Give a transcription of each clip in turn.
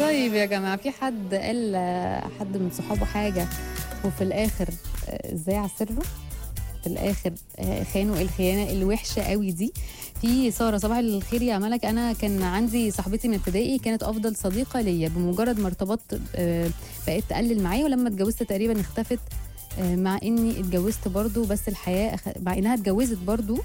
طيب يا جماعه في حد قال حد من صحابه حاجه وفي الاخر آه، ازاي على سره في الاخر آه، خانوا الخيانه الوحشه قوي دي في ساره صباح الخير يا ملك انا كان عندي صاحبتي من ابتدائي كانت افضل صديقه ليا بمجرد ما ارتبطت آه، بقيت تقلل معايا ولما اتجوزت تقريبا اختفت آه، مع اني اتجوزت برضو بس الحياه أخ... مع انها اتجوزت برضو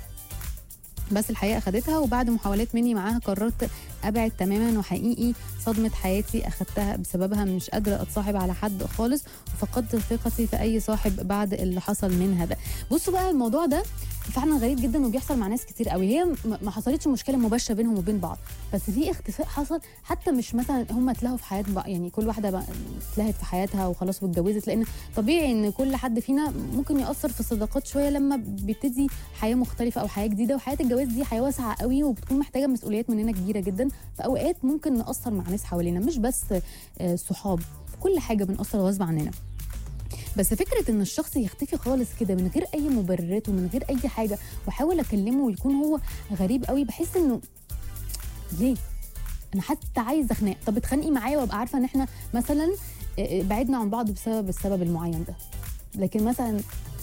بس الحياه اخدتها وبعد محاولات مني معاها قررت ابعد تماما وحقيقي صدمه حياتي اخدتها بسببها مش قادره اتصاحب على حد خالص وفقدت ثقتي في اي صاحب بعد اللي حصل منها ده بصوا بقى الموضوع ده فعلا غريب جدا وبيحصل مع ناس كتير قوي هي م- ما حصلتش مشكله مباشره بينهم وبين بعض بس في اختفاء حصل حتى مش مثلا هم اتلهوا في حياه بقى يعني كل واحده بقى اتلهت في حياتها وخلاص واتجوزت لان طبيعي ان كل حد فينا ممكن ياثر في الصداقات شويه لما بيبتدي حياه مختلفه او حياه جديده وحياه الجواز دي حياه واسعه قوي وبتكون محتاجه مسؤوليات مننا كبيره جدا في اوقات ممكن ناثر مع ناس حوالينا مش بس آه، صحاب في كل حاجه بنأثر غصب عننا بس فكره ان الشخص يختفي خالص كده من غير اي مبررات ومن غير اي حاجه واحاول اكلمه ويكون هو غريب قوي بحس انه ليه انا حتى عايزه خناق طب اتخانقي معايا وابقى عارفه ان احنا مثلا آه، آه، بعدنا عن بعض بسبب السبب المعين ده لكن مثلا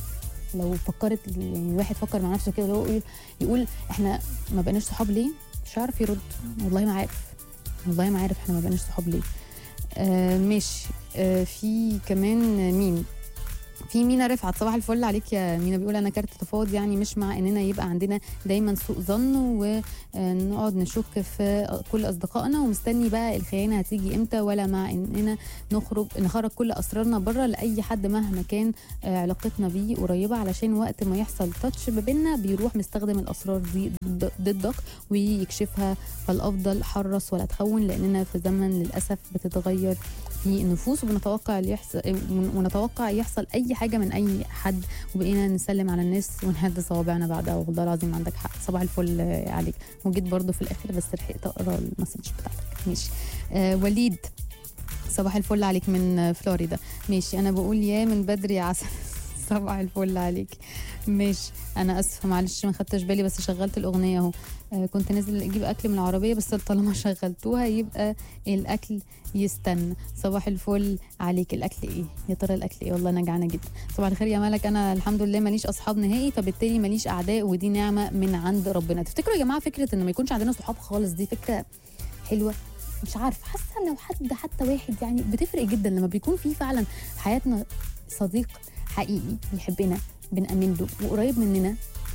لو فكرت يعني الواحد فكر مع نفسه كده اللي هو يقول, يقول احنا ما بقيناش صحاب ليه مش عارف يرد والله ما عارف والله ما عارف احنا ما بقيناش صحاب ليه آه ماشي آه في كمان مين في مينا رفعت صباح الفل عليك يا مينا بيقول انا كارت تفاوض يعني مش مع اننا يبقى عندنا دايما سوء ظن ونقعد نشك في كل اصدقائنا ومستني بقى الخيانه هتيجي امتى ولا مع اننا نخرج نخرج كل اسرارنا بره لاي حد مهما كان آه، علاقتنا بيه قريبه علشان وقت ما يحصل تاتش ما بينا بيروح مستخدم الاسرار دي ضد- ضدك ويكشفها فالافضل حرص ولا تخون لاننا في زمن للاسف بتتغير في النفوس وبنتوقع اللي يحصل ونتوقع يحصل اي حاجه من اي حد وبقينا نسلم على الناس ونهد صوابعنا بعدها والله العظيم عندك حق صباح الفل آه، عليك وجيت برضو في الاخر بس لحقت اقرا المسج بتاعتك ماشي آه وليد صباح الفل عليك من آه، فلوريدا ماشي انا بقول يا من بدري يا عسل صباح الفل عليك ماشي انا اسفه معلش ما خدتش بالي بس شغلت الاغنيه اهو آه، كنت نازل اجيب اكل من العربيه بس طالما شغلتوها يبقى الاكل يستنى صباح الفل عليك الاكل ايه يا ترى الاكل ايه والله انا جعانه جدا صباح الخير يا ملك انا الحمد لله ماليش اصحاب نهائي فبالتالي ماليش اعداء ودي نعمه من عند ربنا تفتكروا يا جماعه فكره ان ما يكونش عندنا صحاب خالص دي فكره حلوه مش عارفه حاسه لو حد حتى واحد يعني بتفرق جدا لما بيكون في فعلا في حياتنا صديق حقيقي بيحبنا بنأمن له وقريب مننا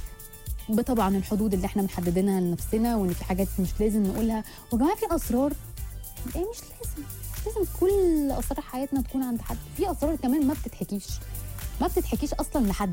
بطبعا الحدود اللي احنا محددينها لنفسنا وان في حاجات مش لازم نقولها وجماعه في اسرار ايه مش لازم مش لازم كل اسرار حياتنا تكون عند حد في اسرار كمان ما بتتحكيش ما بتتحكيش اصلا لحد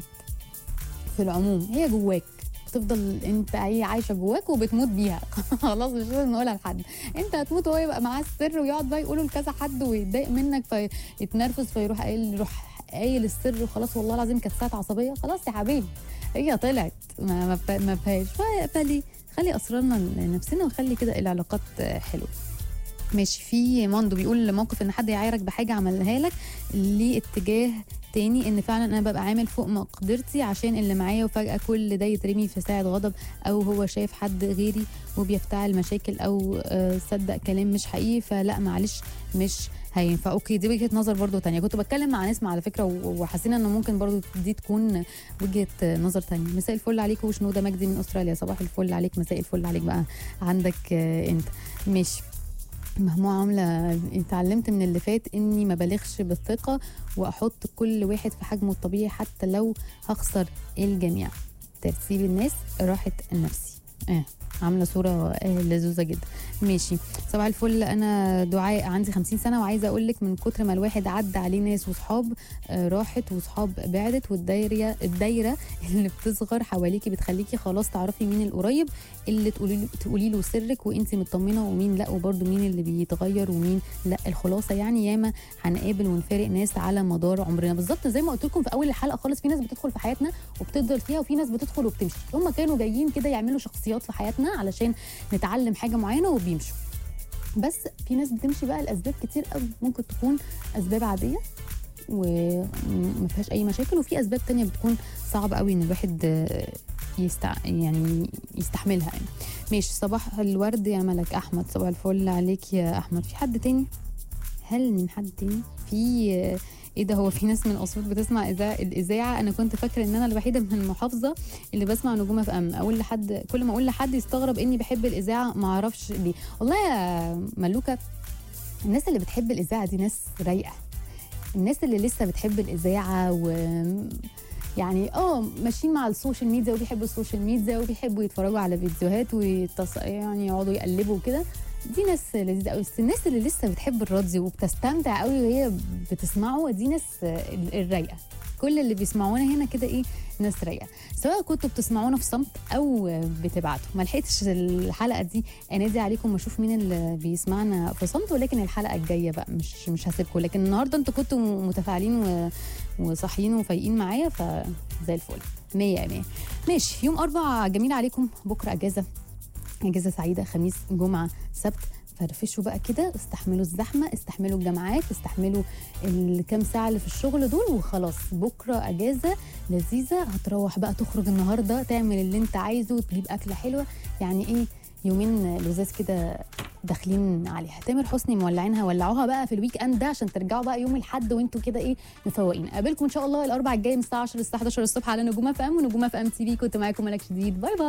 في العموم هي جواك بتفضل انت هي عايشه جواك وبتموت بيها خلاص مش لازم نقولها لحد انت هتموت وهو يبقى معاه السر ويقعد بقى يقوله لكذا حد ويتضايق منك فيتنرفز فيروح قايل يروح قايل السر وخلاص والله العظيم كانت ساعه عصبيه خلاص يا حبيبي هي طلعت ما ما فا- ما فيهاش ف- فليه خلي اسرارنا لنفسنا وخلي كده العلاقات حلوه ماشي في ماندو بيقول موقف ان حد يعايرك بحاجه عملها لك ليه اتجاه تاني ان فعلا انا ببقى عامل فوق مقدرتي عشان اللي معايا وفجاه كل ده يترمي في ساعه غضب او هو شايف حد غيري وبيفتعل مشاكل او آه، صدق كلام مش حقيقي فلا معلش مش هينفع اوكي دي وجهه نظر برضو تانية كنت بتكلم مع ناس على فكره و- وحسينا انه ممكن برضو دي تكون وجهه نظر تانية مساء الفل عليك وشنوده مجدي من استراليا صباح الفل عليك مساء الفل عليك بقى عندك آه، انت ماشي مهموعة عاملة اتعلمت من اللي فات اني ما بلغش بالثقة واحط كل واحد في حجمه الطبيعي حتى لو هخسر الجميع ترتيب الناس راحة النفسي اه عامله صوره آه، لذوذه جدا ماشي صباح الفل انا دعاء عندي 50 سنه وعايزه اقول لك من كتر ما الواحد عدى عليه ناس وصحاب آه، راحت وصحاب بعدت والدايره الدايره اللي بتصغر حواليكي بتخليكي خلاص تعرفي مين القريب اللي تقولي له تقولي له سرك وانت مطمنه ومين لا وبرده مين اللي بيتغير ومين لا الخلاصه يعني ياما هنقابل ونفارق ناس على مدار عمرنا بالظبط زي ما قلت لكم في اول الحلقه خالص في ناس بتدخل في حياتنا وبتفضل فيها وفي ناس بتدخل وبتمشي هم كانوا جايين كده يعملوا شخصيات في حياتنا علشان نتعلم حاجه معينه وبيمشوا بس في ناس بتمشي بقى لاسباب كتير قوي ممكن تكون اسباب عاديه وما فيهاش اي مشاكل وفي اسباب تانية بتكون صعبه قوي ان الواحد آه، يستع... يعني يستحملها يعني ماشي صباح الورد يا ملك احمد صباح الفل عليك يا احمد في حد تاني هل من حد تاني في آه، ايه ده هو في ناس من اسيوط بتسمع إذاعة الاذاعه انا كنت فاكره ان انا الوحيده من المحافظه اللي بسمع نجوم اف ام اقول لحد كل ما اقول لحد يستغرب اني بحب الاذاعه ما اعرفش ليه والله يا ملوكه الناس اللي بتحب الاذاعه دي ناس رايقه الناس اللي لسه بتحب الاذاعه و يعني اه ماشيين مع السوشيال ميديا وبيحبوا السوشيال ميديا وبيحبوا يتفرجوا على فيديوهات ويتص... يعني يقعدوا يقلبوا كده دي ناس لذيذه قوي بس الناس اللي لسه بتحب الراديو وبتستمتع قوي وهي بتسمعه دي ناس ال- الرايقه كل اللي بيسمعونا هنا كده ايه ناس رايقه سواء كنتوا بتسمعونا في صمت او بتبعتوا ما لحقتش الحلقه دي انادي عليكم واشوف مين اللي بيسمعنا في صمت ولكن الحلقه الجايه بقى مش مش هسيبكم لكن النهارده انتوا كنتوا متفاعلين و... وصاحيين وفايقين معايا فزي الفل 100 100 ماشي يوم اربع جميل عليكم بكره اجازه اجازه سعيده خميس جمعه سبت فرفشوا بقى كده استحملوا الزحمه استحملوا الجامعات استحملوا الكام ساعه اللي في الشغل دول وخلاص بكره اجازه لذيذه هتروح بقى تخرج النهارده تعمل اللي انت عايزه وتجيب اكله حلوه يعني ايه يومين لذاذ كده داخلين عليها تامر حسني مولعينها ولعوها بقى في الويك اند ده عشان ترجعوا بقى يوم الاحد وانتوا كده ايه مفوقين اقابلكم ان شاء الله الاربع الجاي من الساعه 10 للساعه 11 الصبح على نجوم اف ام ونجوم اف ام تي في كنت معاكم ملك شديد باي باي